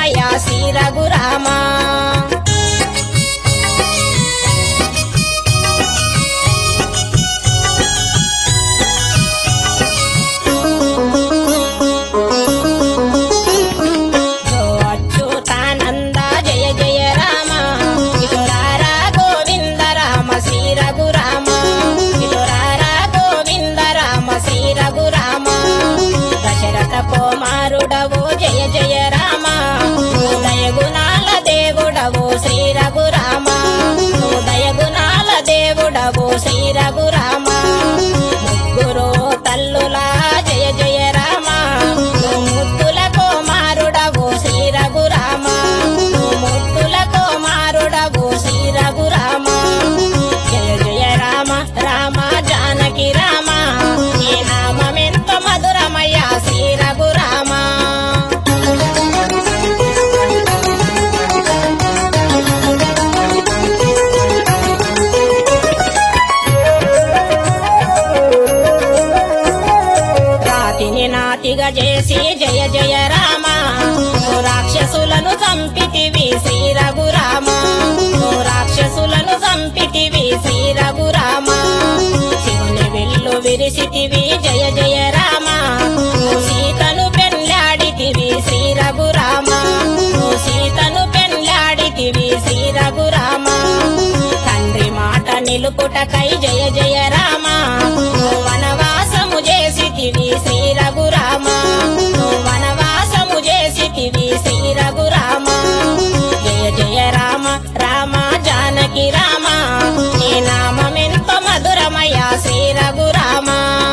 మధురమయ శ్రీ రఘురామ జో అచ్యుతానంద జయ జయ రామ ఇటురారా గోవింద రామ శ్రీ రఘురామ ఇటురారా గోవింద రామ శ్రీ రఘురామ దశరథ కుమారుడవు జయ జయ రామ ఉదయ గుణాల దేవుడవు శ్రీ రఘురామ ఉదయ గుణాల దేవుడవు శ్రీ రఘురామ ముగ్గురు తల్లులా జయ జయ రామ నువ్వు ముద్దుల కుమారుడవు శ్రీ రఘురామ నువ్వు ముద్దుల కుమారుడవు శ్రీ రఘురామ జయ జయ రామ రామ జానకి రామ ఈ నామెంత మధురమయ్య శ్రీ రఘురామ రాతిని నాతిగా చేసి జయ జయ రామ ఓ రాక్షసులను చంపితివి శ్రీ రఘురామ ఓ రాక్షసులను చంపితివి శ్రీ రఘురామ శివుని విల్లు విరిసితివి జయ జయ రామ ఓ సీతను పెళ్ళాడితివి శ్రీ రఘురామ ఓ సీతను పెళ్ళాడితివి శ్రీ రఘురామ తండ్రి మాట నిలుపుటకై జయ జయ రామ ఓ వనవాసము చేసితివి శ్రీ రఘురామ ఓ వనవాసము చేసితివి శ్రీ రఘురామ జయ జయ రామ రామ జానకి రామ నీ నామెంత మధురమయ శ్రీ రఘురామ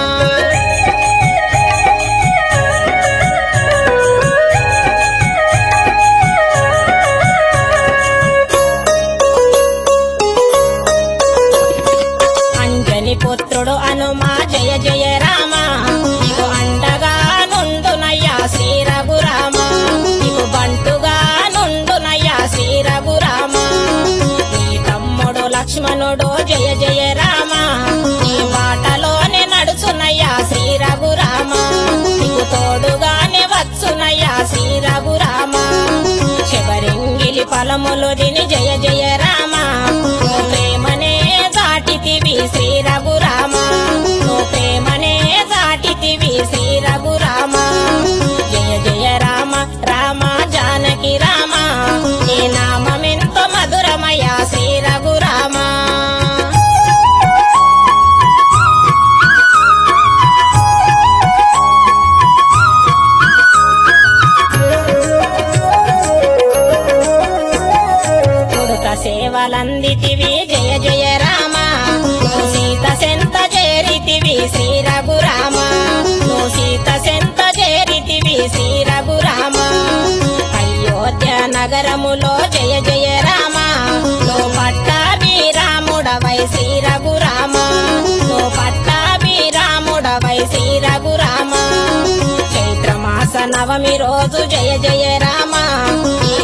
అంజని పుత్రుడు అనుమా జయ జయ రామ నీకు అండగా నుండునయ్యా శ్రీ రఘురామ నీకు బంటుగా నుండునయ్యా శ్రీ రఘురామ నీ తమ్ముడు లక్ష్మణుడు జయ జయ రామ నీ బాటలోనే నడుచునయ్యా శ్రీ రఘురామ నీకు తోడుగానే వచ్చునయ్యా శ్రీ రఘురామ శబరింగిలి ఫలములు దిని జయ జయ రామ ఓ ప్రేమనే దాటితివి శ్రీ రఘురామ ఓ ప్రేమనే దాటితివి శ్రీ రఘురామ జయ జయ రామ రామ జానకి రామ నీ నామెంతో మధురమయ శ్రీ రఘురామ కొడుక సేవలందితివి జయ జయ రామ నువ్వు సీత సెంత చేరితివి శ్రీ రఘురామ నువ్వు సీత సెంత చేరితివి శ్రీ రఘురామ అయోధ్య నగరములో జయ జయ రామ నువ్వు పట్టాభిరాముడవై శ్రీ రఘురామ నువ్వు పట్టాభిరాముడవై శ్రీ రఘురామ చైత్రమాస నవమి రోజు జయ జయ రామ ఈ